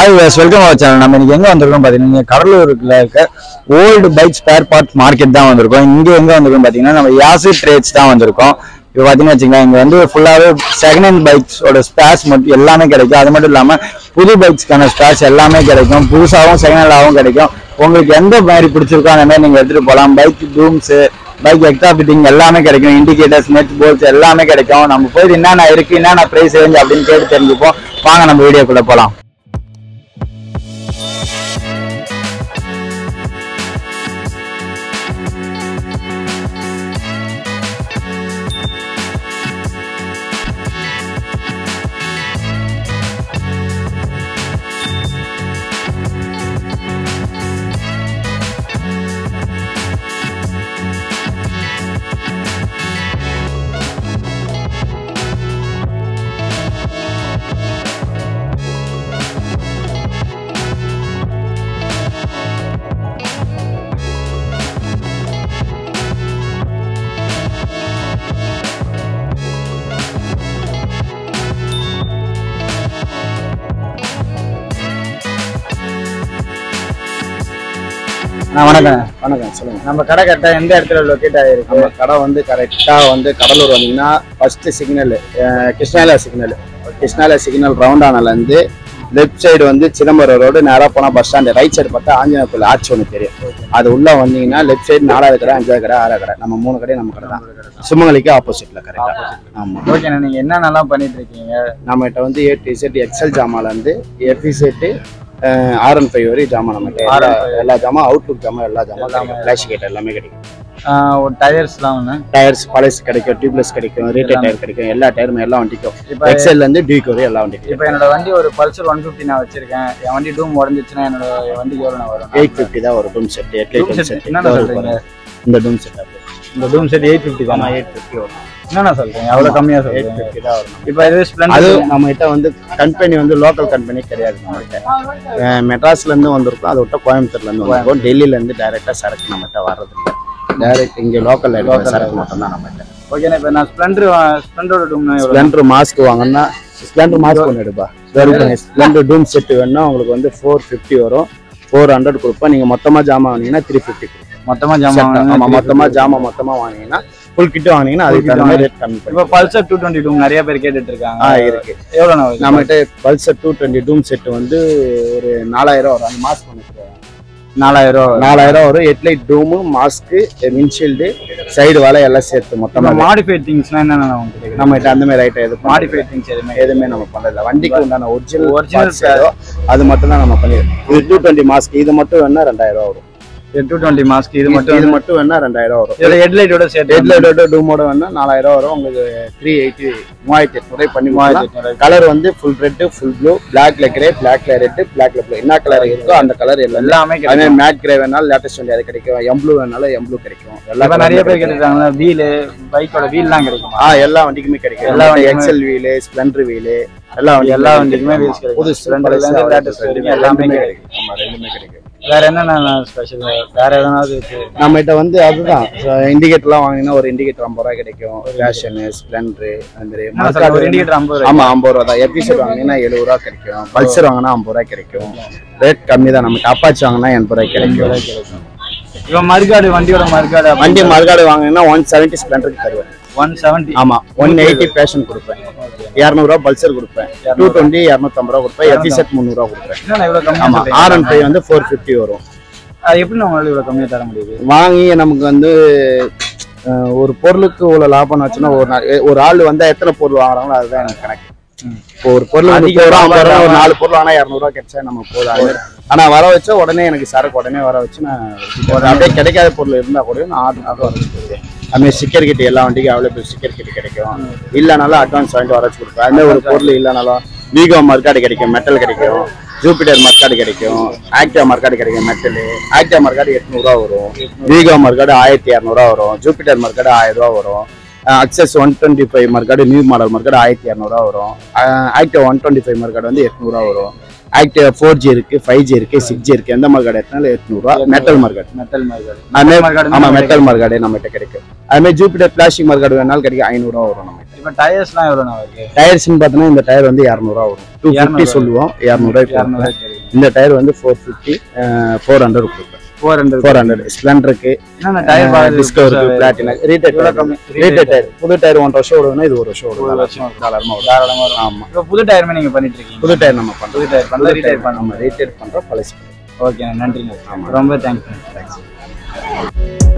Hi welcome our channel நம்ம இன்னைக்கு எங்க வந்திருக்கோம் பாத்தீங்கன்னா கடலூருக்குள்ள இருக்க old bike spare part market தான் வந்திருக்கோம் இங்க எங்க வந்திருக்கோம் பாத்தீங்கன்னா நம்ம யாசி ட்ரேட்ஸ் தான் வந்திருக்கோம் இப்போ பாத்தீங்கன்னா வச்சுக்கோங்க இங்க வந்து ஃபுல்லாவே செகண்ட் ஹேண்ட் பைக்ஸோட ஸ்பேர்ஸ் மட்டும் எல்லாமே கிடைக்கும் அது மட்டும் இல்லாம புது பைக்ஸ்க்கான ஸ்பேர்ஸ் எல்லாமே கிடைக்கும் புதுசாகவும் செகண்ட் ஹேண்டாகவும் கிடைக்கும் உங்களுக்கு எந்த மாதிரி பிடிச்சிருக்கோ அந்த மாதிரி நீங்க எடுத்துட்டு போகலாம் bike domes bike extra fitting எல்லாமே கிடைக்கும் இண்டிகேட்டர்ஸ் நெட் போல்ஸ் எல்லாமே கிடைக்கும் நம்ம போய் என்னென்ன இருக்கு என்னென்ன பிரைஸ் ரேஞ்ச் அப்படின்னு கேட்டு தெரிஞ்சுப்போம் வாங்க நம்ம வீடியோக்குள்ள போலாம் ஆ, வணக்கம் வணக்கம் சொல்லுங்க நம்ம கடை கரெக்டா எந்த இடத்துல லொக்கேட் ஆயிருக்கு நம்ம கடை வந்து கரெக்டாக வந்து கடலூர் வந்தீங்கன்னா first signal Krishnalaya signal Krishnalaya signal ரவுண்டானாலேருந்து லெஃப்ட் சைடு வந்து சிதம்பரம் ரோடு நேராக போனால் பஸ் ஸ்டாண்டு ரைட் சைடு பார்த்தா ஆஞ்சநேயர் கோயில் ஆட்சி ஒன்று தெரியும் அது உள்ள வந்தீங்கன்னா லெஃப்ட் சைடு நாலாவது கடை அஞ்சாவது கடை ஆறாவது கடை நம்ம மூணு கடை நம்ம கடை தான் சுமங்கலிக்கு ஆப்போசிட்ல கரெக்டாக ஆமாம் ஓகேண்ணா நீங்க என்னென்னலாம் பண்ணிட்டு இருக்கீங்க நம்மகிட்ட வந்து ஏ டி செட் எக்ஸல் ஜாமான்லேருந்து எஃபி செட்டு ஆர்என் ஃபைவ் வரை ஜாமான் நம்மகிட்ட எல்லா எல்லா ஜாமான் அவுட்லுக் ஜாமான் எல்லா ஜாமான் பிளாஸ்டிக் ஐட்டம் எல்லாமே கிடைக்கும் ஆ, ஒரு டயர்ஸ்லாம் ஒன்று டயர்ஸ் பழசு கிடைக்கும் டியூப்லெஸ் கிடைக்கும் ரீட்டர் டயர் கிடைக்கும் எல்லா டயருமே எல்லா வண்டிக்கும் இப்போ எக்ஸல்ல இருந்து டியூக் வரை எல்லா வண்டிக்கும் இப்போ என்னோட வண்டி ஒரு பல்சர் ஒன் ஃபிஃப்டி நான் வச்சிருக்கேன் என் வண்டி டூம் உடஞ்சிச்சுன்னா என்னோட என் வண்டிக்கு எவ்வளோ நான் வரும் எயிட் ஃபிஃப்டி தான் ஒரு டூம் செட் எட் Doom டூம் set செட் என்னென்ன சொல்றீங்க இந்த டூம் செட் அப்படி இந்த டூம் செட் எயிட் ஃபிஃப்டி தானே எயிட் ஃபிஃப்டி வரும் என்னண்ணா சொல்றீங்க அவ்வளோ கம்மியாக எயிட் சொல்றீங்க ஃபிஃப்டி தான் வரும் இப்போ இது அது ஸ்ப்ளெண்டர் நம்ம கிட்ட வந்து கம்பெனி வந்து லோக்கல் கம்பெனி கிடையாது நம்ம கிட்ட மெட்ராஸ்ல இருந்து வந்திருக்கோம் அதை விட்ட கோயம்புத்தூர்ல இருந்து வந்திருக்கோம் டெல்லியில இருந்து டைரக்டா சரக்கு நம்ம கிட்ட வர்றது இல்லை டைரக்ட் இங்க லோக்கல் சரக்கு மட்டும் தான் நம்ம கிட்ட ஓகேண்ணா இப்போ நான் ஸ்ப்ளெண்டர் ஸ்ப்ளெண்டரோட டூம்னா எவ்வளோ ஸ்ப்ளெண்டர் மாஸ்க் வாங்கினா ஸ்ப்ளெண்டர் மாஸ்க் ஒன்று எடுப்பா ஸ்ப்ளெண்டர் டூம் செட் வேணும்னா உங்களுக்கு வந்து ஃபோர் ஃபிஃப்டி வரும் ஃபோர் ஹண்ட்ரட் கொடுப்போம் நீங்கள் மொத்தமாக ஜாமான் வாங்கினீங்கன்னா த்ரீ ஃபிஃப்டி மொத்தமாக ஜாமான் ஆமாம் மொத்தமாக ஜாமான் மொத்தமாக வாங்கினீங்கன்னா ஃபுல் கிட்டு வாங்கினீங்கன்னா அதுக்கு தகுந்த மாதிரி ரேட் கம்மி பண்ணி இப்போ பல்சர் டூ டுவெண்ட்டி டூம் நிறைய பேர் கேட்டுட்டு இருக்காங்க ஆ இருக்கு எவ்வளோண்ணா வருது நம்மகிட்ட Pulsar two twenty dome set வந்து ஒரு நாலாயிரம் வரும் அந்த மாஸ்க் ஒன்று நாலாயிரம் ரூபா வரும். நாலாயிரம் வரும் headlight dome mask windshield side வலை எல்லாம் சேர்த்து இப்போ மொத்தமாக மாடிஃபைட் திங்ஸ்னா என்னென்ன உங்களுக்கு கிடைக்கும் நம்மகிட்ட அந்த மாதிரி ஐட்டம் எது மாடிஃபைட் திங்ஸ் எதுவுமே எதுவுமே நம்ம பண்ணல வண்டிக்கு உண்டான ஒரிஜினல் Original ஒரிஜினல் அது மட்டும் தான் நம்ம பண்ணிருக்கோம் இது டூ டுவெண்ட்டி மாஸ்க் இது மட்டும் வேணா ரெண்டாயிரம் ரூபா வரும் டூ டுவெண்ட்டி மாஸ்க் இது இது மட்டும் இது மட்டும் வேணா ரெண்டாயிரம் ரூபா வரும் இதோட ஹெட்லைட்டோட சேர்த்து ஹெட்லைட்டோட டூமோட வேணா நாலாயிரம் வரும் உங்களுக்கு த்ரீ எயிட்டி மூவாயிரத்தி எட்நூறு பண்ணி மூவாயிரத்தி கலர் வந்து ஃபுல் ரெட்டு ஃபுல் ப்ளூ பிளாக்ல கிரே பிளாக்ல ரெட்டு பிளாக்ல ப்ளூ என்ன கலர் இருக்கோ அந்த கலர் எல்லாம் எல்லாமே அதே கிடைக்கும் மேட் கிரே வேணாலும் லேட்டஸ்ட் வண்டி அது கிடைக்கும் எம்ப்ளூ வேணாலும் எம்ப்ளூ கிடைக்கும் எல்லா இப்ப நிறைய பேர் கிடைக்கும். கேட்டுருக்காங்க வீலு பைக்கோட வீல்லாம் கிடைக்குமா ஆ எல்லா வண்டிக்குமே கிடைக்கும் எல்லா எல்லா வண்டிக்குமே. எக்ஸல் வீலு ஸ்ப்ளெண்டர் வீலு எல்லா வண்டி எல்லா வண்டிக்குமே wheels கிடைக்கும். புதுசு Splendor ல இருந்து latest வரைக்கும் எல்லாமே கிடைக்கும். ஆமா ரெண்டுமே கிடைக்கும் வேற என்னென்ன ஸ்பெஷல் வேற எதனாவது இருக்கு நம்ம கிட்ட வந்து அதுதான் இண்டிகேட்டர்லாம் வாங்கினா ஒரு இண்டிகேட்டர் ஐம்பது ரூபாய் கிடைக்கும் ஃபேஷனு ஸ்ப்ளெண்டரு அந்த மாதிரி என்ன சொல்ற, ஒரு இண்டிகேட்டர் ஐம்பது ரூபாய் ஆமா ஐம்பது ரூபா தான் எபிசோட் வாங்கினா எழுபது ரூபா கிடைக்கும் பல்சர் வாங்கினா ஐம்பது ரூபாய் கிடைக்கும் ரேட் கம்மி தான் நமக்கு அப்பாச்சி வாங்கினா எண்பது ரூபாய் கிடைக்கும் கிடைக்கும் இப்ப மறுகாடு வண்டியோட மறுகாடு வண்டி மறுகாடு வாங்கினா ஒன் செவன்ட்டி ஸ்ப்ளெண்டருக்கு தருவேன் ஒன் செவன்டி ஆமா ஒன் எயிட்டி பேஷன் கொடுப்பேன் இரநூறுவா பல்சர் கொடுப்பேன் டூ டுவெண்ட்டி இரநூத்தம்பது ரூபா கொடுப்பேன் எபிசெட் முந்நூறுவா கொடுப்பேன் என்ன இவ்வளவு கம்மியா ஆமா சொல்றீங்க? ஆர் அண்ட் ஃபைவ் வந்து ஃபோர் ஃபிஃப்டி வரும் அது எப்படி உங்களால இவ்வளவு கம்மியா தர முடியுது வாங்கி நமக்கு வந்து அஹ், ஒரு பொருளுக்கு இவ்வளவு லாபம் ஆச்சுன்னா ஒரு நாள் எ- ஒரு ஆள் வந்தா எத்தனை பொருள் வாங்குறாங்களோ அதுதான் எனக்கு கணக்கு ம். இப்போ ஒரு பொருள் அதிக முப்பது ரூபா ஐம்பது ரூபா ஒரு லாபம் நாலு பொருள் வாங்கினா இரநூறுவா கிடைச்சா நம்ம போதும் அது மாதிரி. ஆனா வர வச்சா உடனே எனக்கு சரக்கு உடனே வர வச்சு நான் ஒரு அப்படியே கிடைக்காத பொருள் இருந்தா கூட நான் ஆர்டர் ஆர்டர் வர வச்சு கொடுப்பேன் அதுமாதிரி ஸ்டிக்கர் கிட்ட எல்லா வண்டிக்கும் அவைலபிள் ஸ்டிக்கர் கிட்ட கிடைக்கும் இல்லைனாலும் அட்வான்ஸ் வாங்கிட்டு வர வச்சு கொடுப்பேன் அதுமாதிரி ஒரு பொருள் இல்லைனாலும் வீகோ மர்க்காடு கிடைக்கும் மெட்டல் கிடைக்கும் ஜூபிட்டர் மர்க்காடு கிடைக்கும் ஆக்டிவா மர்க்காடு கிடைக்கும் மெட்டல் ஆக்டிவா மர்க்காடு எட்நூறுவா வரும் வீகோ மர்க்காடு ஆயிரத்தி இரநூறுவா வரும் ஜூபிட்டர் மர்க்காடு ஆயிரம் ரூபா வரும் அக்சஸ் ஒன் டுவெண்ட்டி ஃபைவ் மர்க்காடு நியூ மாடல் மர்க்காடு ஆயிரத்தி இரநூறுவா வரும் ஆக்டிவா ஒன் டுவெண்ட்டி ஃபைவ் மர்க்காடு வந்து எட்நூறுவா வரும் ஆக்டிவா ஃபோர் ஜி இருக்கு ஃபைவ் ஜி இருக்கு சிக்ஸ் ஜி இருக்கு எந்த மர்க்காடு எடுத்தாலும் எட்நூறுவா மெட்டல் மர்க்காடு மெட்டல் மறுகாடு அதுமாதிரி மறுகாடு ஆமா மெட்டல் மர்க்காடு நம்மகிட்ட கிடைக்கும் அதுமாதிரி ஜூபிட்டர் பிளாஸ்டிக் மர்க்காடு வேணாலும் கிடைக்கும் ஐநூறுவா வரும் நம்ம இப்ப டயர்ஸ்லாம் எவ்வளவு வருது டயர்ஸ்னு பார்த்தோன்னா இந்த டயர் வந்து இரநூறுவா வரும் டூ ஃபிஃப்டி இரநூறுவா. சொல்லுவோம் இரநூறுவா இரநூறுவா கிடைக்கும் இந்த டயர் வந்து ஃபோர் ஃபிஃப்டி ஃபோர் ஹண்ட்ரட் கொடுப்பேன் ஃபோர் ஹண்ட்ரட் ஃபோர் ஹண்ட்ரட் ஸ்ப்ளெண்டருக்கு என்னென்ன டயர் பார்த்து டிஸ்கவருக்கு பிளாட்டினம் ரீடெட் இவ்வளவு கம்மி. ரீடெட் டயர் புது டயர் ஒன்றரை வருஷம் ஓடுதுன்னா இது ஒரு வருஷம் ஒரு ஓடுது வருஷம் ஓடும். தாராளமாக ஓடும் தாராளமா வரும். ஆமா இப்போ புது டயருமே நீங்க பண்ணிட்டு இருக்கீங்க புது டயர் நம்ம பண்றோம் புது டயர் பண்ணல ரீடைர் பண்ண நம்ம ரீடெட் பண்றோம் பழசு ஓகே நன்றிங்க ரொம்ப தேங்க்ஸ்